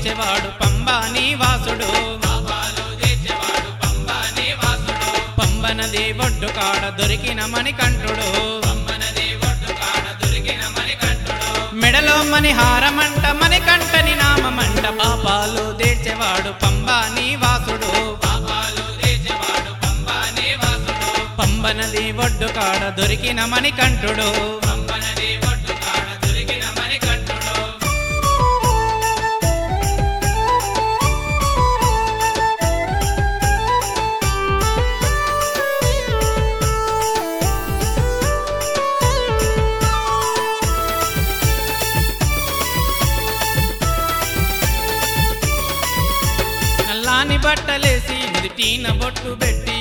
తీర్చేవాడు పంబాని వాసుడు పంబనది ఒడ్డు కాడ దొరికిన మణికంఠుడు మెడలో మణిహారమంట మణికంఠని నామమంట పాపాలు తీర్చేవాడు పంబాని వాసుడు పంబనది ఒడ్డు కాడ దొరికిన మణికంఠుడు నల్లాని బట్టలేసి నుదిటీన బొట్టు పెట్టి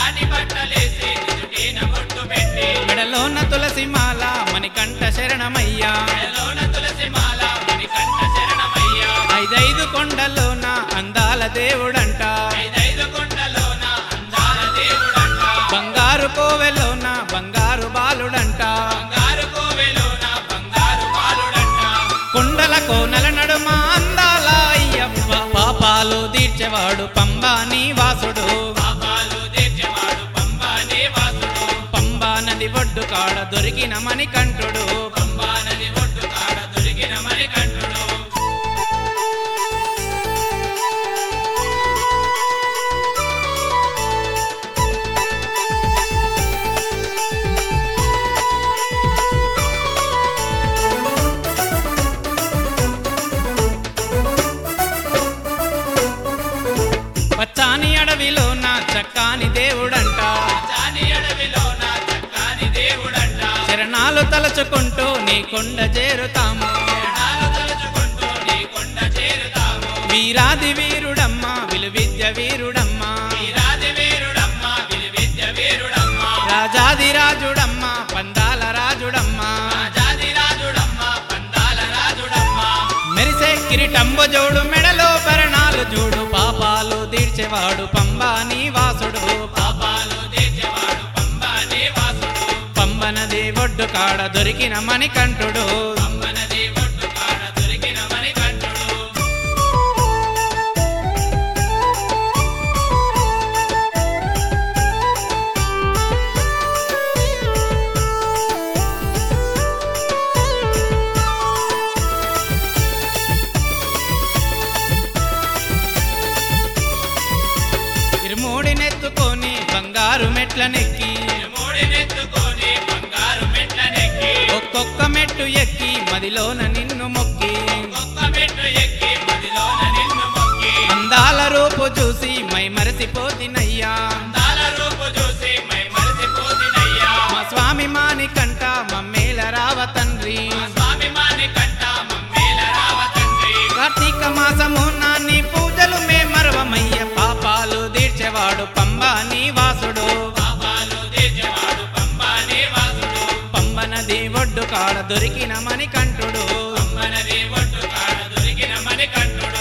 మెడలోన తులసి మాల మణికంఠ శరణమయ్యా ఐదైదు కొండలోన అందాల దేవుడంట బంగారు కోవెలోన బంగారు బాలుడంట కొండల కోనల నడుమ అందాల అయ్యప్ప పాపాలు తీర్చేవాడు పంబాని వాసుడు పంబా నది ఒడ్డు కాడ దొరికిన మణికంఠుడు పచ్చాని అడవిలోన చక్కాని దేవుడంట చరణాలు తలచుకుంటూ నీ కొండ చేరుతాము వీరాది వీరుడమ్మా విలువిద్య వీరుడమ్మా రాజాది రాజుడమ్మా పందాల రాజుడమ్మా మెరిసే కిరీటంబు జోడు మెడలో భరణాలు జోడు పాపాలు తీర్చేవాడు పంబాని వాసుడు పంబనది ఒడ్డు కాడ దొరికిన మణికంఠుడు ఇరుమూడినెత్తుకొని బంగారు మెట్లనెక్కి ఒక్కొక్క మెట్టు ఎక్కి మదిలోన నిన్ను మొక్కి అందాల రూపు చూసి మై మరసిపోతినయ్యా మా స్వామి మానికంట మమ్మేల రావ తండ్రి కార్తీక మాసము నాన్ని పూజలు మే మరవమయ్య పాపాలు తీర్చేవాడు పంబాని వాసుడు పంబనది ఒడ్డు కాడ దొరికిన మణికంఠుడు ఒడ్డు కాడ దొరికిన మణికంఠుడు